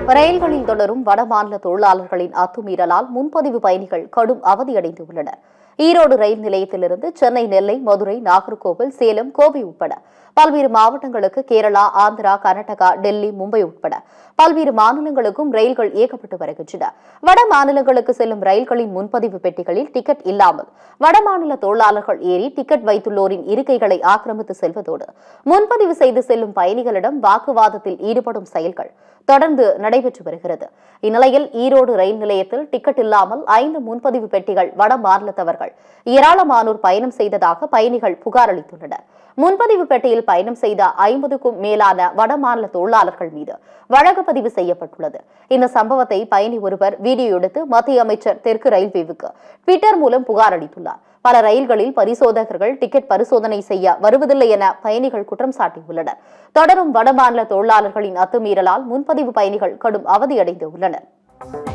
ரயில்களில் தொடரும் வடமாநில தொழிலாளர்களின் அத்துமீறலால் முன்பதிவு பயணிகள் கடும் அவதியடைந்துள்ளனர் ஈரோடு ரயில் நிலையத்திலிருந்து சென்னை நெல்லை மதுரை நாகர்கோவில் சேலம் கோவை உட்பட பல்வேறு மாவட்டங்களுக்கு கேரளா ஆந்திரா கர்நாடகா டெல்லி மும்பை உட்பட பல்வேறு மாநிலங்களுக்கும் ரயில்கள் இயக்கப்பட்டு வருகின்றன வட மாநிலங்களுக்கு செல்லும் ரயில்களின் முன்பதிவு பெட்டிகளில் டிக்கெட் இல்லாமல் வடமாநில தொழிலாளர்கள் ஏறி டிக்கெட் வைத்துள்ளோரின் இருக்கைகளை ஆக்கிரமித்து செல்வதோடு முன்பதிவு செய்து செல்லும் பயணிகளிடம் வாக்குவாதத்தில் ஈடுபடும் செயல்கள் தொடர்ந்து நடைபெற்று வருகிறது இந்நிலையில் ஈரோடு ரயில் நிலையத்தில் டிக்கெட் இல்லாமல் ஐந்து முன்பதிவு பெட்டிகள் வட மாநிலத்தவர்கள் ஏராளமானோர் பயணம் செய்ததாக பயணிகள் புகார் அளித்துள்ளனர் முன்பதிவு பெட்டியில் பயணம் செய்த ஐம்பதுக்கும் மேலான வடமாநில தொழிலாளர்கள் மீது வழக்கு பதிவு செய்யப்பட்டுள்ளது இந்த சம்பவத்தை பயணி ஒருவர் வீடியோ எடுத்து மத்திய அமைச்சர் தெற்கு ரயில்வேவுக்கு ட்விட்டர் மூலம் புகார் அளித்துள்ளார் பல ரயில்களில் பரிசோதகர்கள் டிக்கெட் பரிசோதனை செய்ய வருவதில்லை என பயணிகள் குற்றம் சாட்டியுள்ளனர் தொடரும் வடமாநில தொழிலாளர்களின் அத்துமீறலால் முன்பதிவு பயணிகள் கடும் அவதியடைந்து உள்ளனர்